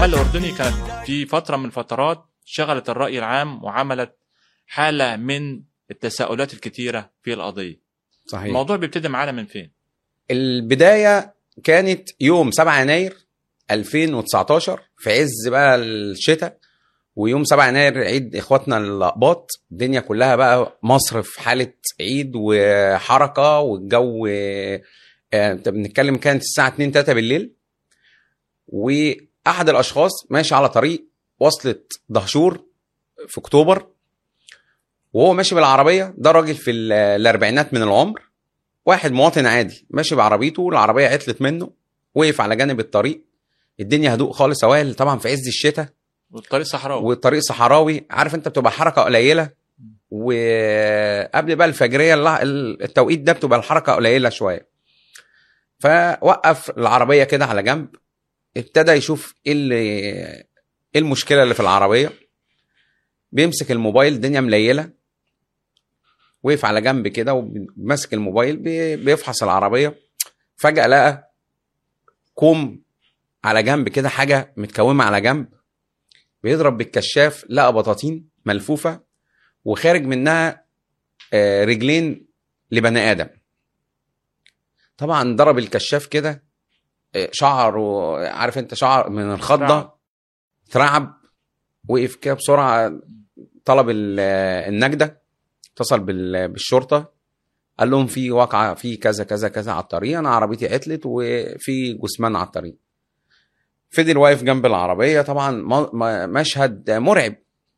الحل الاردني كانت في فتره من الفترات شغلت الراي العام وعملت حاله من التساؤلات الكثيره في القضيه صحيح الموضوع بيبتدي معانا من فين البدايه كانت يوم 7 يناير 2019 في عز بقى الشتاء ويوم 7 يناير عيد اخواتنا الاقباط الدنيا كلها بقى مصر في حاله عيد وحركه والجو آه، انت بنتكلم كانت الساعه 2 3 بالليل واحد الاشخاص ماشي على طريق وصلت دهشور في اكتوبر وهو ماشي بالعربيه ده راجل في ال- الاربعينات من العمر واحد مواطن عادي ماشي بعربيته العربيه عطلت منه وقف على جانب الطريق الدنيا هدوء خالص اوائل طبعا في عز الشتاء والطريق صحراوي والطريق صحراوي عارف انت بتبقى حركه قليله وقبل بقى الفجريه الل- التوقيت ده بتبقى الحركه قليله شويه فوقف العربيه كده على جنب ابتدى يشوف ايه اللي ايه المشكله اللي في العربيه بيمسك الموبايل الدنيا مليله وقف على جنب كده وماسك الموبايل بي- بيفحص العربيه فجاه لقى كوم على جنب كده حاجه متكومه على جنب بيضرب بالكشاف لقى بطاطين ملفوفه وخارج منها آه، رجلين لبني ادم طبعا ضرب الكشاف كده آه، شعره عارف انت شعر من الخضه اترعب. اترعب وقف كده بسرعه طلب ال- آه، النجده اتصل بال- بالشرطه قال لهم في واقعه في كذا كذا كذا على الطريق انا عربيتي عطلت وفي جثمان على الطريق فضل واقف جنب العربيه طبعا م- م- مشهد مرعب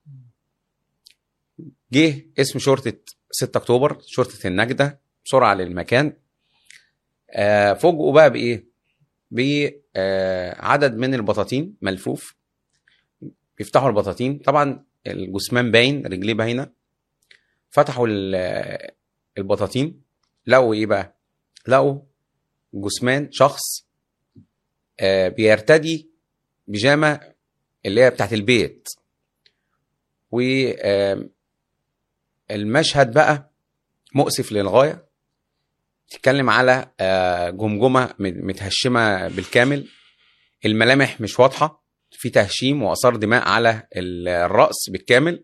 جه اسم شرطه 6 اكتوبر شرطه النجده بسرعه للمكان آه، فوجئوا بقى بايه بعدد من البطاطين ملفوف بيفتحوا البطاطين طبعا الجثمان باين رجليه باينه فتحوا ال- البطاطين لقوا ايه بقى لقوا جثمان شخص آه، بيرتدي بيجامه اللي هي بتاعت البيت و آه، المشهد بقى مؤسف للغايه تتكلم على آه، جمجمه م- متهشمه بالكامل الملامح مش واضحه في تهشيم واثار دماء على ال- الراس بالكامل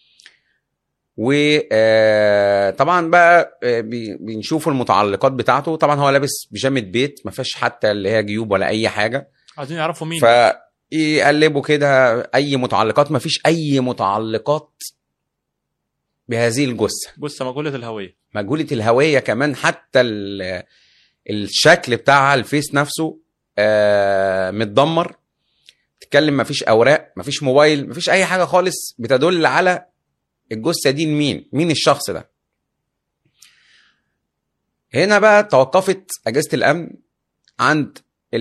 وطبعا بقى آه، بي- بنشوف المتعلقات بتاعته طبعا هو لابس بيجامه بيت ما فيهاش حتى اللي هي جيوب ولا اي حاجه عايزين يعرفوا مين فيقلبوا كده اي متعلقات ما فيش اي متعلقات بهذه الجثه جثه مجهوله الهويه مجهوله الهويه كمان حتى ال- الشكل بتاعها الفيس نفسه آه، متدمر تتكلم مفيش اوراق مفيش موبايل مفيش اي حاجه خالص بتدل على الجثه دي مين مين الشخص ده هنا بقى توقفت اجهزه الامن عند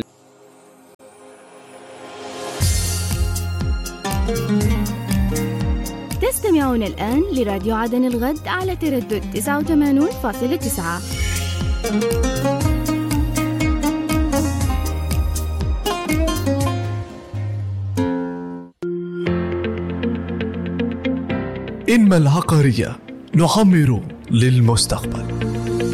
تستمعون الآن لراديو عدن الغد على تردد 89.9 إنما العقارية نعمر للمستقبل